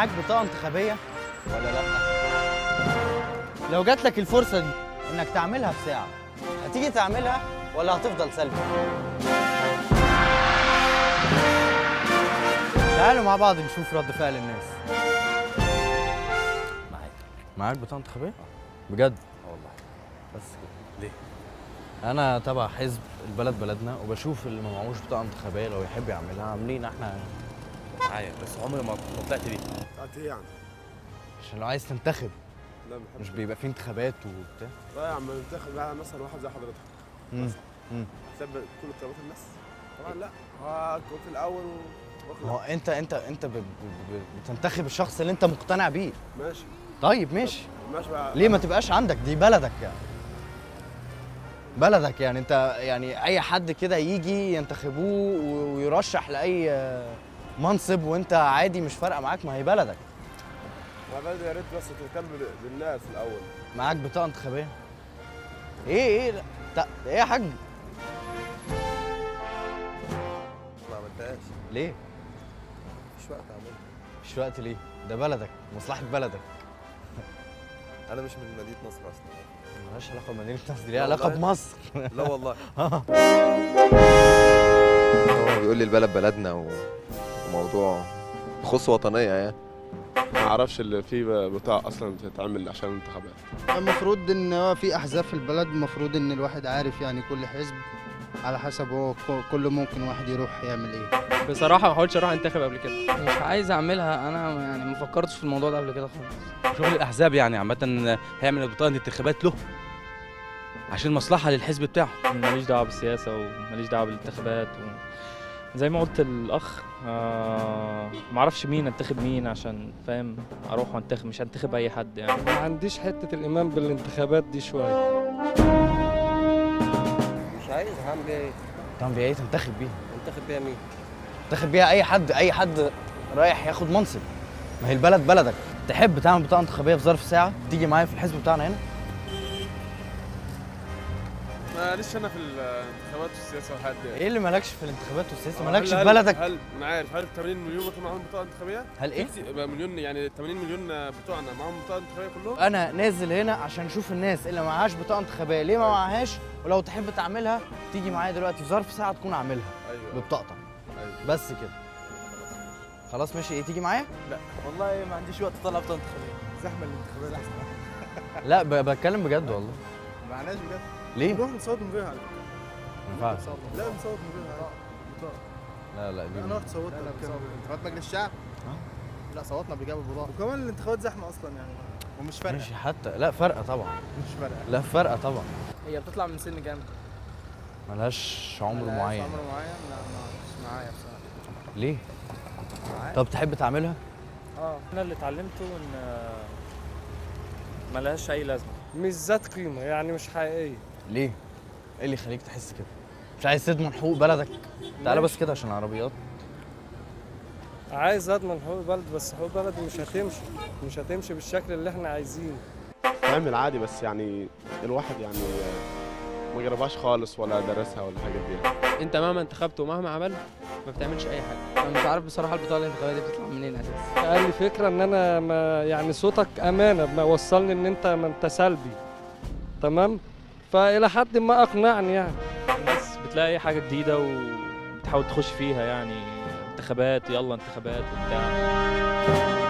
معاك بطاقه انتخابيه ولا لا لو جات لك الفرصه دي انك تعملها في ساعه هتيجي تعملها ولا هتفضل سلبي تعالوا مع بعض نشوف رد فعل الناس معاك معاك بطاقه انتخابيه بجد والله بس كده ليه؟ انا تبع حزب البلد بلدنا وبشوف اللي ما معهوش بطاقه انتخابيه لو يحب يعملها عاملين احنا معايا بس عمري ما ما طلعت بيه بتاعت ايه يعني؟ عشان لو عايز تنتخب لا ما مش بحبش بيبقى فيه انتخابات وبتاع لا يا عم ننتخب بقى مثلا واحد زي حضرتك مم. مم. ساب كل اختيارات الناس طبعا لا هو كنت في الاول ما هو واخد انت انت انت ب... ب... ب... بتنتخب الشخص اللي انت مقتنع بيه ماشي طيب ماشي ماشي بقى ليه ما تبقاش عندك دي بلدك يعني بلدك يعني انت يعني اي حد كده يجي ينتخبوه و- ويرشح لاي آه، منصب وانت عادي مش فارقه معاك ما هي بلدك ما بلدي يا ريت بس تهتم بال- بالناس الاول معاك بطاقه انتخابيه ايه ايه لا تا- ايه يا حاج ما عملتهاش ليه مش وقت اعملها مش وقت ليه ده بلدك مصلحه بلدك انا مش من مدينه نصر اصلا ملهاش علاقه بمدينه نصر ليها لا علاقه والله. بمصر لا والله هو بيقول لي البلد بلدنا و- وموضوع بخص وطنيه يعني ما اعرفش اللي فيه بتاع اصلا بتتعمل عشان الانتخابات المفروض ان هو في احزاب في البلد المفروض ان الواحد عارف يعني كل حزب على حسب هو ك- كل ممكن واحد يروح يعمل ايه بصراحه ما حاولتش اروح انتخب قبل كده مش عايز اعملها انا يعني ما فكرتش في الموضوع ده قبل كده خالص شغل الاحزاب يعني عامه هيعمل بطاقه انتخابات له عشان مصلحه للحزب بتاعه ماليش دعوه بالسياسه وماليش دعوه بالانتخابات و... زي ما قلت الاخ آه ما اعرفش مين انتخب مين عشان فاهم اروح وانتخب مش هنتخب اي حد يعني ما عنديش حتة الإيمان بالانتخابات دي شوية مش عايز هعمل بيها ايه؟ طب ايه تنتخب بيها انتخب بيها مين؟ تنتخب بيها اي حد اي حد رايح ياخد منصب ما هي البلد بلدك تحب تعمل بطاقه انتخابيه في ظرف ساعه تيجي معايا في الحزب بتاعنا هنا معلش انا في الانتخابات والسياسه والحاجات دي ايه اللي مالكش في الانتخابات والسياسه هل- مالكش في هل- بلدك هل انا عارف هل 80 مليون بتوع معاهم بطاقه انتخابيه؟ هل ايه كتير- مليون يعني 80 مليون بتوعنا معاهم بطاقه انتخابيه كلهم؟ انا نازل هنا عشان اشوف الناس اللي معهاش بطاقه انتخابيه ليه ما معهاش ولو تحب تعملها تيجي معايا دلوقتي في ظرف ساعه تكون عاملها ايوه ببطاقتك ايوه بس كده خلاص ماشي ايه تيجي معايا والله ما عنديش وقت اطلع بطاقه انتخابيه زحمة الانتخابات لا ب- بتكلم بجد والله معناش بجد ليه نروح نصوت من غيرها على فكرة. ما ينفعش لا نصوت من غيرها بطاقة. لا لا دي انا رحت صوتت قبل كده انتخابات مجلس الشعب لا صوتنا بإجابة البطاقة وكمان الانتخابات زحمة أصلا يعني ومش فارقة ماشي حتى لا فرقه طبعا مش فارقة لا فرقه طبعا هي بتطلع من سن كام ملهاش عمر ملهاش معين عمر معين لا ما مش معايا بصراحه ليه طب تحب تعملها اه انا اللي اتعلمته ان ما لهاش اي لازمه مش ذات قيمة يعني مش حقيقية ليه ايه اللي يخليك تحس كده مش عايز تضمن حقوق بلدك تعالى بس كده عشان العربيات عايز أضمن حقوق بلد بس حقوق بلدي مش هتمشي مش هتمشي بالشكل اللي احنا عايزينه تعمل عادي بس يعني الواحد يعني ما جربهاش خالص ولا درسها ولا الحاجات دي انت مهما انتخبت ومهما عملت ما بتعملش اي حاجه انا مش عارف بصراحه البطاقه الانتخابيه دي بتطلع منين اساسا قال لي فكرة إن أنا ما يعني صوتك أمانة ما وصلني إن أنت ما أنت سلبي تمام فإلى حد ما أقنعني يعني الناس بتلاقي اي حاجه جديده وبتحاول تخش فيها يعني انتخابات يلا انتخابات وبتاع